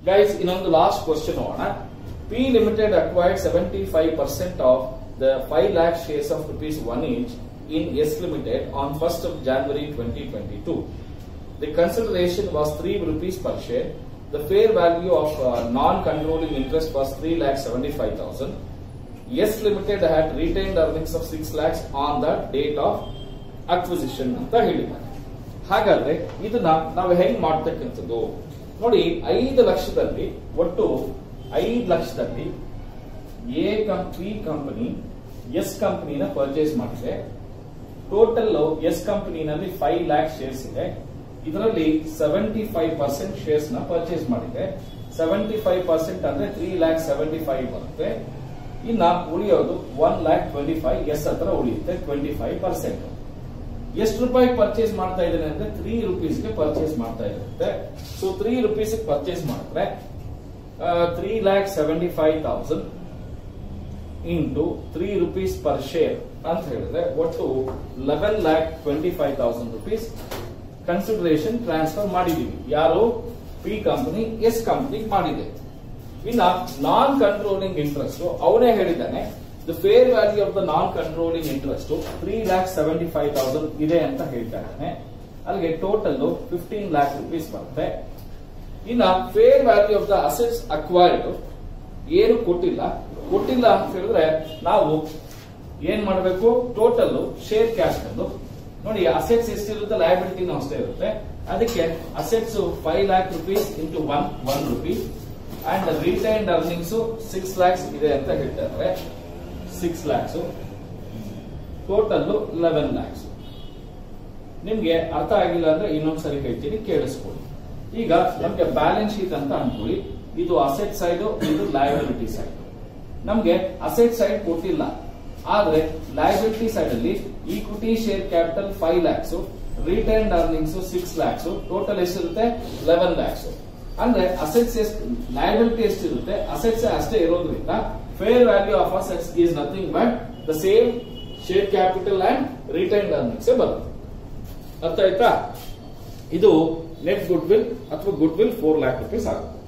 Guys ಇನ್ನೊಂದು last question ನೋಡೋಣ P limited acquired seventy five percent of the five lakh shares of rupees one each in S limited on first of January twenty twenty two The consideration was 3 rupees per share. The fair value of uh, non-controlling interest was 3 lakh 75,000. Yes Limited had retained earnings of 6 lakhs on the date of acquisition ಅಂತ ಹೇಳಿದ್ದಾರೆ ಹಾಗಾದ್ರೆ ಇದನ್ನ ನಾವು ಹೆಂಗ್ ಮಾಡ್ತಕ್ಕಂಥದ್ದು ನೋಡಿ ಐದು ಲಕ್ಷದಲ್ಲಿ ಒಟ್ಟು ಐದು ಲಕ್ಷದಲ್ಲಿ ಎ ಕಂಪನಿ ಕಂಪನಿ ಎಸ್ ಕಂಪನಿನ ಪರ್ಚೇಸ್ ಮಾಡಿದೆ ಟೋಟಲ್ ಎಸ್ ಕಂಪನಿನಲ್ಲಿ ಫೈವ್ ಲ್ಯಾಕ್ ಶೇರ್ಸ್ ಇದೆ ಇದರಲ್ಲಿ ಸೆವೆಂಟಿ ಫೈವ್ ಪರ್ಸೆಂಟ್ ಶೇರ್ಸ್ ನ ಪರ್ಚೇಸ್ ಮಾಡಿದೆ ಸೆವೆಂಟಿ ಫೈವ್ ಪರ್ಸೆಂಟ್ ಅಂದ್ರೆ ತ್ರೀ ಲ್ಯಾಕ್ ಸೆವೆಂಟಿ ಫೈವ್ ಬರುತ್ತೆ ಇನ್ನ ಉಳಿಯೋದು one lakh twenty five S ಹತ್ರ ಉಳಿಯುತ್ತೆ ಟ್ವೆಂಟಿ ಫೈವ್ ಪರ್ಸೆಂಟ್ ಎಷ್ಟು ರೂಪಾಯಿ ಪರ್ಚೇಸ್ ಮಾಡ್ತಾ ಇದ್ದೇನೆ ಅಂದ್ರೆ ತ್ರೀ ರುಪೀಸ್ಗೆ ಪರ್ಚೇಸ್ ಮಾಡ್ತಾ ಇರುತ್ತೆ ಸೊ ತ್ರೀ ರುಪೀಸ್ ಪರ್ಚೇಸ್ ಮಾಡಿದ್ರೆ three lakh seventy five thousand into three rupees per share ಅಂತ ಹೇಳಿದ್ರೆ ಒಟ್ಟು eleven lakh twenty five thousand rupees consideration transfer ಮಾಡಿದೀವಿ ಯಾರು ಪಿ ಕಂಪನಿ ಎಸ್ ಕಂಪನಿ ಮಾಡಿದೆ ಇನ್ನ ನಾನ್ ಕಂಟ್ರೋಲಿಂಗ್ ಇಂಟ್ರೆಸ್ಟ್ ಅವನೇ ಹೇಳಿದ್ದಾನೆ the fair value of the non controlling interest three lakh seventy five thousand ಇದೆ ಅಂತ ಹೇಳ್ತಾ ಇದ್ದಾನೆ ಅಲ್ಲಿಗೆ ಟೋಟಲ್ ಫಿಫ್ಟೀನ್ ಲ್ಯಾಕ್ ರುಪೀಸ್ ಬರುತ್ತೆ ಇನ್ನ fair value of the assets acquired ಏನು ಕೊಟ್ಟಿಲ್ಲ ಕೊಟ್ಟಿಲ್ಲ ಅಂತ ಹೇಳಿದ್ರೆ ನಾವು ಏನ್ ಮಾಡಬೇಕು ಟೋಟಲ್ ಶೇರ್ ಕ್ಯಾಶ್ ಅನ್ನು ನೋಡಿ ಅಸೆಟ್ಸ್ ಎಷ್ಟಿರುತ್ತೆ ಲಯಬಿಲಿಟಿನೂ ಅಷ್ಟೇ ಇರುತ್ತೆ ಅದಕ್ಕೆ assets five lakh rupees into one one rupee and retained earnings six lakhs ಇದೆ ಅಂತ ಹೇಳ್ತಾರೆ six lakhs total eleven lakhs ನಿಮ್ಗೆ ಅರ್ಥ ಆಗಿಲ್ಲ ಅಂದ್ರೆ ಇನ್ನೊಂದ್ಸರಿ ಹೇಳ್ತೀನಿ ಕೇಳಿಸ್ಕೊಳ್ಳಿ ಈಗ ನಮ್ಗೆ ಬ್ಯಾಲೆನ್ಸ್ ಶೀಟ್ ಅಂತ ಅನ್ಕೊಳ್ಳಿ ಇದು ಅಸೆಟ್ ಸೈಡ್ ಇದು ಲಯಬಿಲಿಟಿ ಸೈಡ್ ನಮ್ಗೆ ಅಸೆಟ್ ಸೈಡ್ ಕೊಟ್ಟಿಲ್ಲ ಆದ್ರೆ ಲಯಬಿಲಿಟಿ ಸೈಡ್ ಅಲ್ಲಿ equity share capital five lakhs retained earnings six lakhs total ಎಷ್ಟಿರುತ್ತೆ ಲೆವೆನ್ ಲ್ಯಾಕ್ಸ್ ಅಂದ್ರೆ ಅಸೆಟ್ಸ್ ಎಷ್ಟು ಲಯಬಿಲಿಟಿ ಎಷ್ಟಿರುತ್ತೆ ಅಸೆಟ್ಸ್ ಅಷ್ಟೇ ಇರೋದ್ರಿಂದ fair value of assets is nothing but the same share capital and retained earnings ಬರುತ್ತೆ ಅರ್ಥ ಆಯ್ತಾ ಇದು ನೆಟ್ ಗುಡ್ ವಿಲ್ ಅಥವಾ goodwill four lakh rupees ಆಗುತ್ತೆ